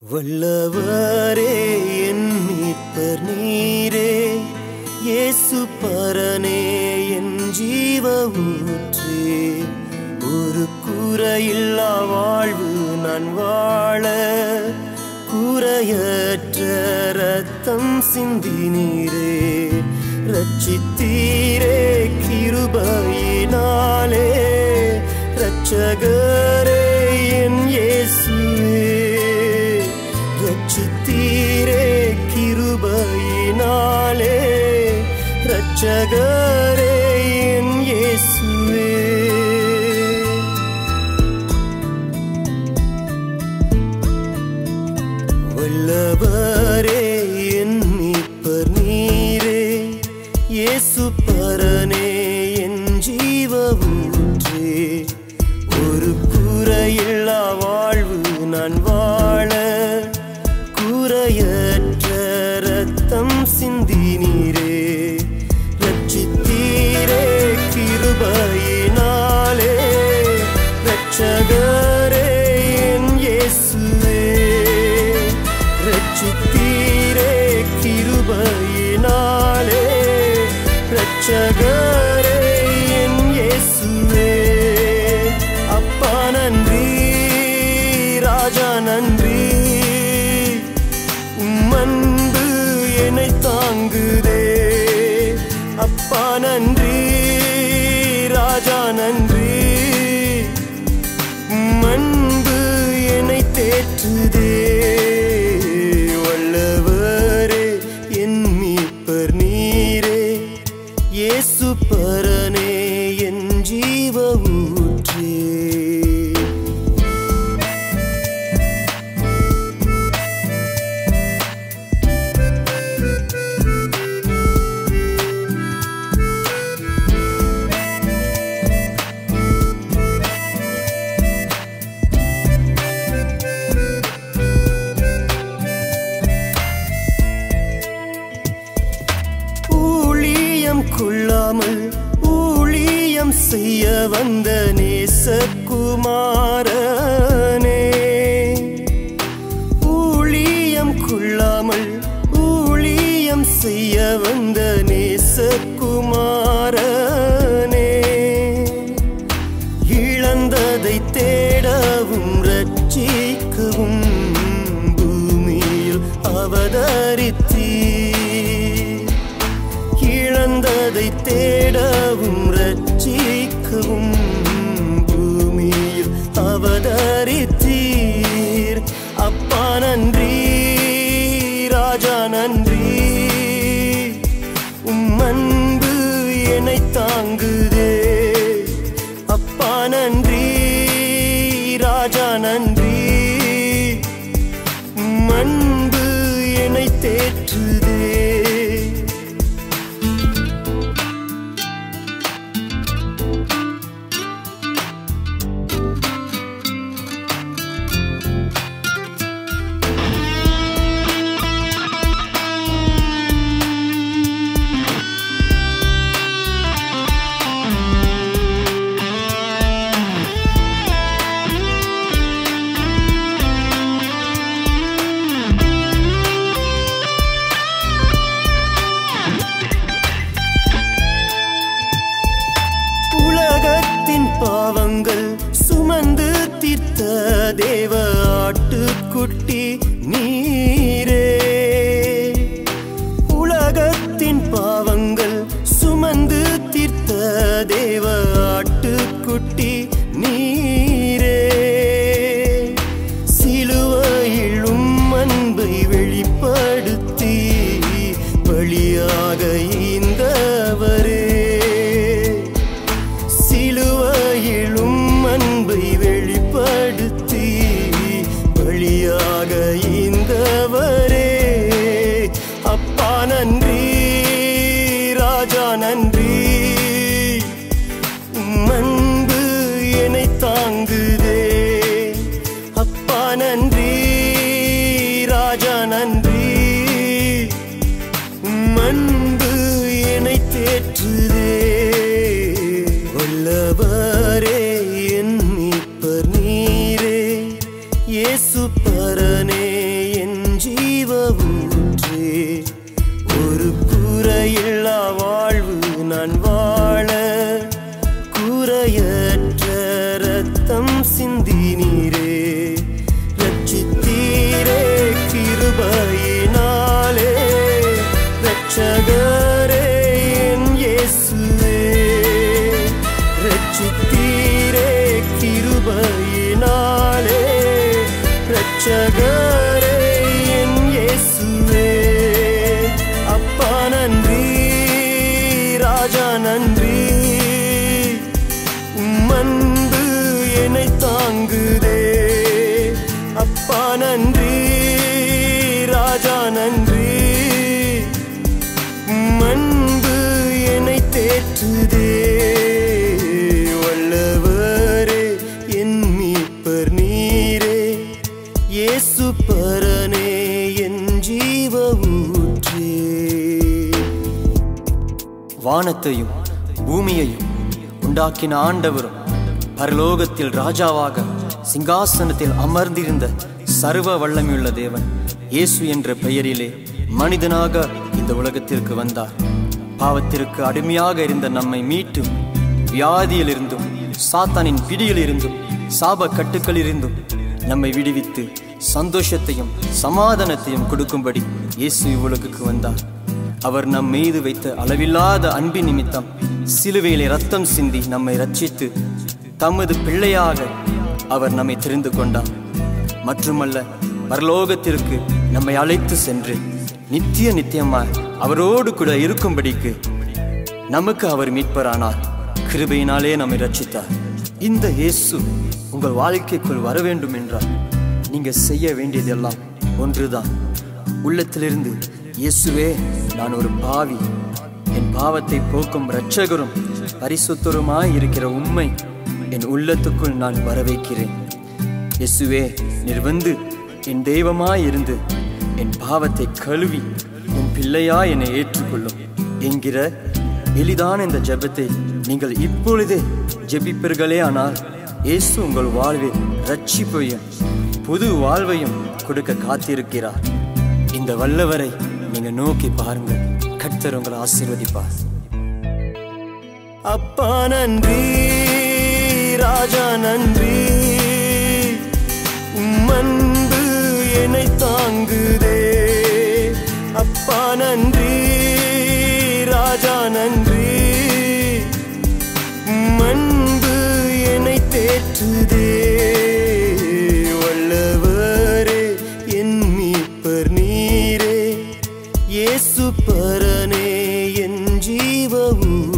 வல்லவரே என் மீட்பர் நீரே இயேசு பரனே என் ஜீவ ஊற்றே ஒரு குறையில்லா வாழ்வு நான் வாழ குறையற்ற ரத்தம் சிந்தி நீரே ரட்சித்தீரே கிருபையினாலே ரட்சகரே என் இயேசுவே ரட்சித்தீரே கிருபையினாலே ரட்சகரே என் இயேசுவே வல்லவரே என் மீட்பர் நீரே இயேசு பரனே என் ஜீவ ஊற்றே ஒரு குறையில்லா வாழ்வு நான் வாழ குறையற்ற ரத்தம் சிந்தி நீரே ரட்சித்தீரே கிருபையினாலே ரட்சகரே என் இயேசுவே ரட்சித்தீரே கிருபையினாலே ரட்சகரே என் இயேசுவே அப்பா நன்றி ராஜா நன்றி உம்மன்பு என்னை தாங்குதே அப்பா நன்றி ராஜா நன்றி மண்பு என்னை தேற்றுதே வல்லவரே என் மீட்பர் நீரே இயேசு பரனே என் ஜீவ ஊற்றே ஊழியம் கொள்ளாமல் ஊழியம் செய்ய வந்த நேசகுமாரனே ஊழியம் கொள்ளாமல் ஊழியம் செய்ய வந்த நேசகுமாரனே இழந்ததை தேடவும் ரட்சிக்கவும் பூமியில் அவதரித்தீர் இழந்ததை தேடவும் ரட்சிக்கவும் பூமியில் அவதரித்தீர் அப்பா நன்றி ராஜா நன்றி உம் அன்பு என்னை தாங்குதே அப்பா நன்றி ராஜா நன்றி உம் அன்பு என்னை தேற்றுதே உலகத்தின் பாவங்கள் சுமந்து தீர்த்த தேவ ஆட்டுக்குட்டி நீரே உலகத்தின் பாவங்கள் சுமந்து தீர்த்த தேவ ஆட்டுக்குட்டி நீரே சிலுவையிலும் அன்பை வெளிப்படுத்தி பலியாக ஈந்தவரே சிலுவையிலும் அன்பை வெளிப்படுத்தி பலியாக ஈந்தவரே அப்பா நன்றி ராஜா நன்றி உம் அன்பு என்னை தாங்குதே அப்பா நன்றி ராஜா நன்றி உம் அன்பு என்னை தேற்றுதே வல்லவரே என் மீட்பர் நீரே இயேசு பரனே ரட்சகரே என் இயேசுவே ரட்சித்தீரே கிருபையினாலே ரட்சகரே என் இயேசுவே அப்பா நன்றி ராஜா நன்றி உம்மன்பு என்னை தாங்குதே அப்பா நன்றி ராஜா நன்றி உம்மன்பு என்னை தேற்றுதே வல்லவரே என் மீட்பர் நீரே இயேசு பரனே என் ஜீவ ஊற்றே வானத்தையும் பூமியையும் உண்டாக்கின ஆண்டவரும் பரலோகத்தில் ராஜாவாக சிங்காசனத்தில் அமர்ந்திருந்த சர்வ வல்லமையுள்ள தேவன் இயேசு என்ற பெயரிலே மனிதனாக இந்த உலகத்திற்கு வந்தார் பாவத்திற்கு அடிமையாக இருந்த நம்மை மீட்டு வியாதியிலிருந்தும் சாத்தானின் பிடியிலிருந்தும் சாப கட்டுக்களிலிருந்தும் நம்மை விடுவித்து சந்தோஷத்தையும் சமாதானத்தையும் கொடுக்கும்படி இயேசு இவ்வுலகுக்கு வந்தார் அவர் நம் மீது வைத்த அளவில்லாத அன்பின் நிமித்தம் சிலுவையிலே ரத்தம் சிந்தி நம்மை ரட்சித்து தமது பிள்ளையாக அவர் நம்மை தெரிந்து கொண்டார் மட்டுமல்ல பரலோகத்திற்கு நம்மை அழைத்து சென்று நித்திய நித்தியமாய் அவரோடு கூட இருக்கும்படிக்கு நமக்கு அவர் மீட்பரானார் கிருபையினாலே நம்மை ரட்சித்தார் இந்த இயேசு உங்கள் வாழ்க்கைக்குள் வர வேண்டும் என்றால் நீங்க செய்ய வேண்டியதெல்லாம் ஒன்றுதான் உள்ளத்திலிருந்து இயேசுவே நான் ஒரு பாவி என் பாவத்தை போக்கும் இரட்சகரும் பரிசுத்தருமாய் இருக்கிற உண்மை என் உள்ளத்துக்குள் நான் வர வைக்கிறேன் இயேசுவே நீர் வந்து என் தெய்வமாய் இருந்து என் பாவத்தை கழுவி உன் பிள்ளையா என்னை ஏற்றுக்கொள்ளும் என்கிற எளிதான இந்த ஜெபத்தை நீங்கள் இப்பொழுதே ஜெபிப்பீர்களே ஆனால் இயேசு உங்கள் வாழ்வில் ரட்சிப்பையும் புது வாழ்வையும் கொடுக்க காத்திருக்கிறார் இந்த வல்லவரை நீங்க நோக்கி பாருங்கள் கர்த்தர் உங்களை ஆசீர்வதிப்பார் அப்பா நன்றி ராஜா நன்றி உம்மன்பு என்னை தாங்குதே அப்பா நன்றி ராஜா நன்றி உம்மன்பு என்னை தேற்றுதே வல்லவரே என் மீட்பர் நீரே இயேசு பரனே என் ஜீவ ஊற்றே